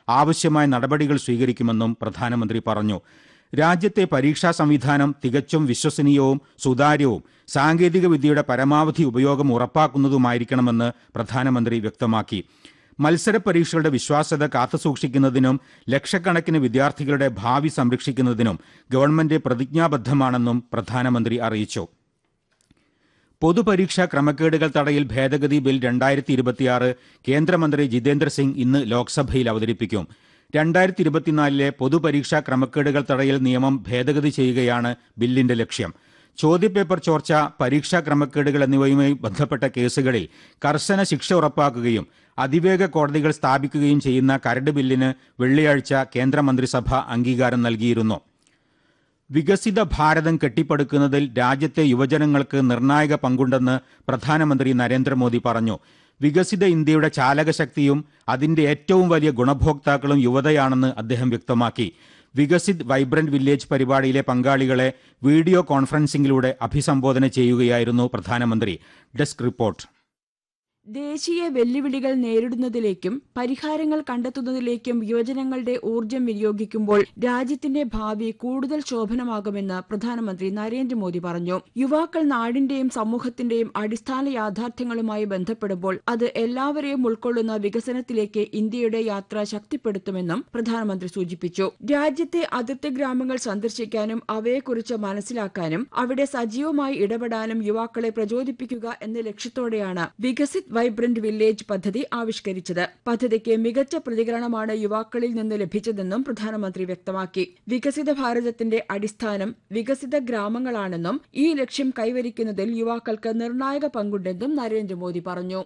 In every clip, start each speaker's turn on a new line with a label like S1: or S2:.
S1: ആവശ്യമായ നടപടികൾ സ്വീകരിക്കുമെന്നും പ്രധാനമന്ത്രി പറഞ്ഞു രാജ്യത്തെ പരീക്ഷാ സംവിധാനം തികച്ചും വിശ്വസനീയവും സുതാര്യവും സാങ്കേതിക വിദ്യയുടെ പരമാവധി ഉപയോഗം ഉറപ്പാക്കുന്നതുമായിരിക്കണമെന്ന് പ്രധാനമന്ത്രി വ്യക്തമാക്കി മത്സര പരീക്ഷകളുടെ വിശ്വാസ്യത കാത്തുസൂക്ഷിക്കുന്നതിനും ലക്ഷക്കണക്കിന് വിദ്യാർത്ഥികളുടെ ഭാവി സംരക്ഷിക്കുന്നതിനും ഗവൺമെന്റ് പ്രതിജ്ഞാബദ്ധമാണെന്നും പ്രധാനമന്ത്രി അറിയിച്ചു പൊതുപരീക്ഷാ ക്രമക്കേടുകൾ തടയൽ ഭേദഗതി ബിൽ രണ്ടായിരത്തി ഇരുപത്തിയാറ് കേന്ദ്രമന്ത്രി ജിതേന്ദ്ര സിംഗ് ഇന്ന് ലോക്സഭയിൽ അവതരിപ്പിക്കും രണ്ടായിരത്തി ഇരുപത്തിനാലിലെ പൊതുപരീക്ഷാ ക്രമക്കേടുകൾ തടയൽ നിയമം ഭേദഗതി ചെയ്യുകയാണ് ബില്ലിന്റെ ലക്ഷ്യം ചോദ്യപേപ്പർ ചോർച്ച പരീക്ഷാ ക്രമക്കേടുകൾ എന്നിവയുമായി ബന്ധപ്പെട്ട കേസുകളിൽ കർശന ശിക്ഷ ഉറപ്പാക്കുകയും അതിവേഗ കോടതികൾ സ്ഥാപിക്കുകയും ചെയ്യുന്ന കരട് ബില്ലിന് വെള്ളിയാഴ്ച കേന്ദ്രമന്ത്രിസഭ അംഗീകാരം നൽകിയിരുന്നു വികസിത ഭാരതം കെട്ടിപ്പടുക്കുന്നതിൽ രാജ്യത്തെ യുവജനങ്ങൾക്ക് നിർണായക പങ്കുണ്ടെന്ന് പ്രധാനമന്ത്രി നരേന്ദ്രമോദി പറഞ്ഞു വികസിത ഇന്ത്യയുടെ ചാലകശക്തിയും അതിന്റെ ഏറ്റവും വലിയ ഗുണഭോക്താക്കളും യുവതയാണെന്ന് അദ്ദേഹം വ്യക്തമാക്കി വികസിത് വൈബ്രന്റ് വില്ലേജ് പരിപാടിയിലെ പങ്കാളികളെ വീഡിയോ കോൺഫറൻസിംഗിലൂടെ അഭിസംബോധന ചെയ്യുകയായിരുന്നു പ്രധാനമന്ത്രി ഡെസ്ക് റിപ്പോർട്ട്
S2: ദേശീയ വെല്ലുവിളികൾ നേരിടുന്നതിലേക്കും പരിഹാരങ്ങൾ കണ്ടെത്തുന്നതിലേക്കും യുവജനങ്ങളുടെ ഊർജം വിനിയോഗിക്കുമ്പോൾ രാജ്യത്തിന്റെ ഭാവി കൂടുതൽ ശോഭനമാകുമെന്ന് പ്രധാനമന്ത്രി നരേന്ദ്രമോദി പറഞ്ഞു യുവാക്കൾ നാടിന്റെയും സമൂഹത്തിന്റെയും അടിസ്ഥാന യാഥാർത്ഥ്യങ്ങളുമായി ബന്ധപ്പെടുമ്പോൾ അത് എല്ലാവരെയും ഉൾക്കൊള്ളുന്ന വികസനത്തിലേക്ക് ഇന്ത്യയുടെ യാത്ര ശക്തിപ്പെടുത്തുമെന്നും പ്രധാനമന്ത്രി സൂചിപ്പിച്ചു രാജ്യത്തെ അതിർത്തി ഗ്രാമങ്ങൾ സന്ദർശിക്കാനും അവയെക്കുറിച്ച് മനസ്സിലാക്കാനും അവിടെ സജീവമായി ഇടപെടാനും യുവാക്കളെ പ്രചോദിപ്പിക്കുക എന്ന ലക്ഷ്യത്തോടെയാണ് വികസിത് വൈബ്രന്റ് വില്ലേജ് പദ്ധതി ആവിഷ്കരിച്ചത് പദ്ധതിക്ക് മികച്ച പ്രതികരണമാണ് യുവാക്കളിൽ നിന്ന് ലഭിച്ചതെന്നും പ്രധാനമന്ത്രി വ്യക്തമാക്കി വികസിത ഭാരതത്തിന്റെ അടിസ്ഥാനം വികസിത ഗ്രാമങ്ങളാണെന്നും ഈ ലക്ഷ്യം കൈവരിക്കുന്നതിൽ യുവാക്കൾക്ക് നിർണായക പങ്കുണ്ടെന്നും നരേന്ദ്രമോദി പറഞ്ഞു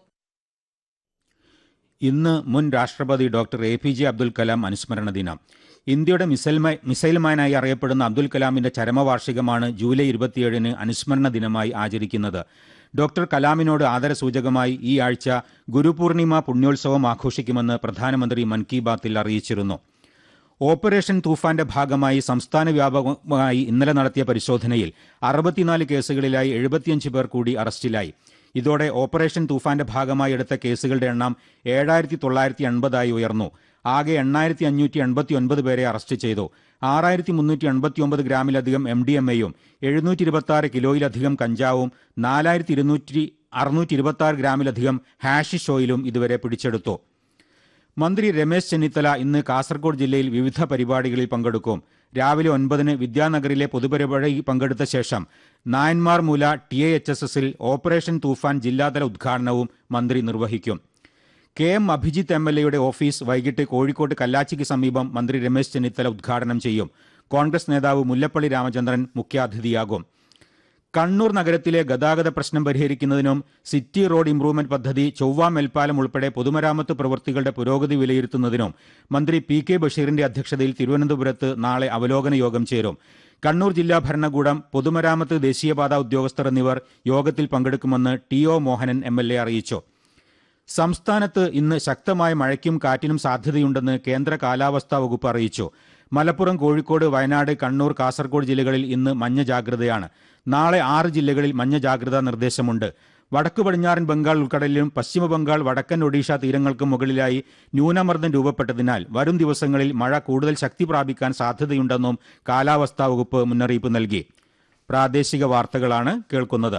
S1: ഇന്ന് മുൻ രാഷ്ട്രപതി doctor A P J Abdul Kalam അനുസ്മരണ ദിനം ഇന്ത്യയുടെ മിസൈൽ മൈ- മിസൈൽ മാനായി അറിയപ്പെടുന്ന അബ്ദുൽ കലാമിന്റെ ചരമവാർഷികമാണ് ജൂലൈ ഇരുപത്തിയേഴിന് അനുസ്മരണ ദിനമായി ആചരിക്കുന്നത് ഡോക്ടർ കലാമിനോട് ആദരസൂചകമായി ഈ ആഴ്ച ഗുരുപൂർണിമ പുണ്യോത്സവം ആഘോഷിക്കുമെന്ന് പ്രധാനമന്ത്രി മൻ കി ബാത്തിൽ അറിയിച്ചിരുന്നു ഓപ്പറേഷൻ തൂഫാന്റെ ഭാഗമായി സംസ്ഥാന വ്യാപകമായി ഇന്നലെ നടത്തിയ പരിശോധനയിൽ അറുപത്തിനാല് കേസുകളിലായി എഴുപത്തിയഞ്ച് പേർ കൂടി അറസ്റ്റിലായി ഇതോടെ ഓപ്പറേഷൻ തൂഫാന്റെ ഭാഗമായി എടുത്ത കേസുകളുടെ എണ്ണം ഏഴായിരത്തി തൊള്ളായിരത്തി എൺപതായി ഉയർന്നു ആകെ എണ്ണായിരത്തി അഞ്ഞൂറ്റി എൺപത്തി ഒൻപത് പേരെ അറസ്റ്റ് ചെയ്തു ആറായിരത്തി മുന്നൂറ്റി എൺപത്തി ഒമ്പത് ഗ്രാമിലധികം എം ഡി എം എയും എഴുന്നൂറ്റി ഇരുപത്തി ആറ് കിലോയിലധികം കഞ്ചാവും നാലായിരത്തി ഇരുന്നൂറ്റി അറുന്നൂറ്റി ഇരുപത്തി ആറ് ഗ്രാമിലധികം ഹാഷിഷ് ഓയിലും ഇതുവരെ പിടിച്ചെടുത്തു മന്ത്രി രമേശ് ചെന്നിത്തല ഇന്ന് കാസർഗോഡ് ജില്ലയിൽ വിവിധ പരിപാടികളിൽ പങ്കെടുക്കും രാവിലെ ഒൻപതിന് വിദ്യാനഗറിലെ പൊതുപരിപാടിയിൽ പങ്കെടുത്ത ശേഷം Nayanmar Moola T A H S എസിൽ ഓപ്പറേഷൻ തൂഫാൻ ജില്ലാതല ഉദ്ഘാടനവും മന്ത്രി നിർവഹിക്കും K M Abhijith M L എയുടെ ഓഫീസ് വൈകിട്ട് കോഴിക്കോട് കല്ലാച്ചിക്ക് സമീപം മന്ത്രി രമേശ് ചെന്നിത്തല ഉദ്ഘാടനം ചെയ്യും കോൺഗ്രസ് നേതാവ് മുല്ലപ്പള്ളി രാമചന്ദ്രൻ മുഖ്യാതിഥിയാകും കണ്ണൂർ നഗരത്തിലെ ഗതാഗത പ്രശ്നം പരിഹരിക്കുന്നതിനും സിറ്റി റോഡ് ഇംപ്രൂവ്മെന്റ് പദ്ധതി ചൊവ്വ മേൽപ്പാലം ഉൾപ്പെടെ പൊതുമരാമത്ത് പ്രവൃത്തികളുടെ പുരോഗതി വിലയിരുത്തുന്നതിനും മന്ത്രി പി കെ ബഷീറിന്റെ അധ്യക്ഷതയിൽ തിരുവനന്തപുരത്ത് നാളെ അവലോകന യോഗം ചേരും കണ്ണൂർ ജില്ലാ ഭരണകൂടം പൊതുമരാമത്ത് ദേശീയപാത ഉദ്യോഗസ്ഥർ എന്നിവർ യോഗത്തിൽ പങ്കെടുക്കുമെന്ന് T O Mohanan M L A അറിയിച്ചു സംസ്ഥാനത്ത് ഇന്ന് ശക്തമായ മഴയ്ക്കും കാറ്റിനും സാധ്യതയുണ്ടെന്ന് കേന്ദ്ര കാലാവസ്ഥാ വകുപ്പ് അറിയിച്ചു മലപ്പുറം കോഴിക്കോട് വയനാട് കണ്ണൂർ കാസർഗോഡ് ജില്ലകളിൽ ഇന്ന് മഞ്ഞ ജാഗ്രതയാണ് നാളെ ആറ് ജില്ലകളിൽ മഞ്ഞ ജാഗ്രതാ നിർദ്ദേശമുണ്ട് വടക്കു പടിഞ്ഞാറൻ ബംഗാൾ ഉൾക്കടലിലും പശ്ചിമ ബംഗാൾ വടക്കൻ ഒഡീഷ തീരങ്ങൾക്കും മുകളിലായി ന്യൂനമർദ്ദം രൂപപ്പെട്ടതിനാൽ വരും ദിവസങ്ങളിൽ മഴ കൂടുതൽ ശക്തി പ്രാപിക്കാൻ സാധ്യതയുണ്ടെന്നും കാലാവസ്ഥാ വകുപ്പ് മുന്നറിയിപ്പ് നൽകി പ്രാദേശിക വാർത്തകളാണ് കേൾക്കുന്നത്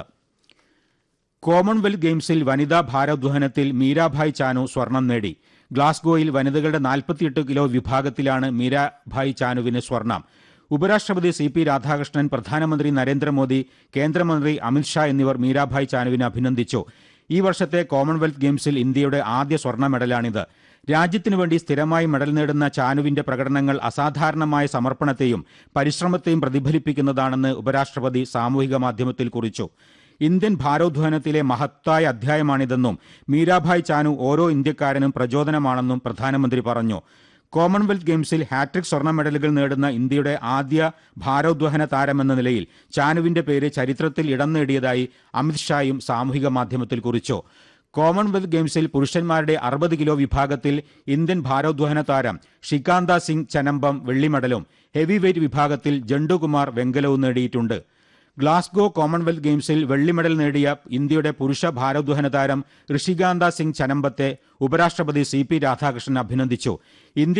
S1: കോമൺവെൽത്ത് ഗെയിംസിൽ വനിതാ ഭാരോദ്വഹനത്തിൽ മീരാഭായ് ചാനു സ്വർണം നേടി ഗ്ലാസ്ഗോയിൽ വനിതകളുടെ നാൽപ്പത്തിയെട്ട് കിലോ വിഭാഗത്തിലാണ് മീരാഭായ് ചാനുവിന് സ്വർണം ഉപരാഷ്ട്രപതി സി പി രാധാകൃഷ്ണൻ പ്രധാനമന്ത്രി നരേന്ദ്രമോദി കേന്ദ്രമന്ത്രി അമിത്ഷാ എന്നിവർ മീരാഭായ് ചാനുവിനെ അഭിനന്ദിച്ചു ഈ വർഷത്തെ കോമൺവെൽത്ത് ഗെയിംസിൽ ഇന്ത്യയുടെ ആദ്യ സ്വർണ്ണ മെഡലാണിത് രാജ്യത്തിനു വേണ്ടി സ്ഥിരമായി മെഡൽ നേടുന്ന ചാനുവിന്റെ പ്രകടനങ്ങൾ അസാധാരണമായ സമർപ്പണത്തെയും പരിശ്രമത്തെയും പ്രതിഫലിപ്പിക്കുന്നതാണെന്ന് ഉപരാഷ്ട്രപതി സാമൂഹിക മാധ്യമത്തിൽ കുറിച്ചു ഇന്ത്യൻ ഭാരോദ്വഹനത്തിലെ മഹത്തായ അധ്യായമാണിതെന്നും മീരാഭായ് ചാനു ഓരോ ഇന്ത്യക്കാരനും പ്രചോദനമാണെന്നും പ്രധാനമന്ത്രി പറഞ്ഞു കോമൺവെൽത്ത് ഗെയിംസിൽ ഹാട്രിക് സ്വർണ്ണ മെഡലുകൾ നേടുന്ന ഇന്ത്യയുടെ ആദ്യ ഭാരോദ്വഹന താരമെന്ന നിലയിൽ ചാനുവിന്റെ പേര് ചരിത്രത്തിൽ ഇടം നേടിയതായി അമിത്ഷായും സാമൂഹിക മാധ്യമത്തിൽ കുറിച്ചു കോമൺവെൽത്ത് ഗെയിംസിൽ പുരുഷന്മാരുടെ അറുപത് കിലോ വിഭാഗത്തിൽ ഇന്ത്യൻ ഭാരോദ്വഹന താരം ഷികാന്ത സിംഗ് ചനമ്പം വെള്ളി മെഡലും ഹെവി വെയ്റ്റ് വിഭാഗത്തിൽ ജണ്ടുകുമാർ വെങ്കലവും നേടിയിട്ടുണ്ട് ഗ്ലാസ്ഗോ കോമൺവെൽത്ത് ഗെയിംസിൽ വെള്ളി മെഡൽ നേടിയ ഇന്ത്യയുടെ പുരുഷ ഭാരോദ്വഹന താരം ഋഷികാന്ത സിംഗ് ചനമ്പത്തെ ഉപരാഷ്ട്രപതി സി പി രാധാകൃഷ്ണൻ അഭിനന്ദിച്ചു ഇന്ത്യ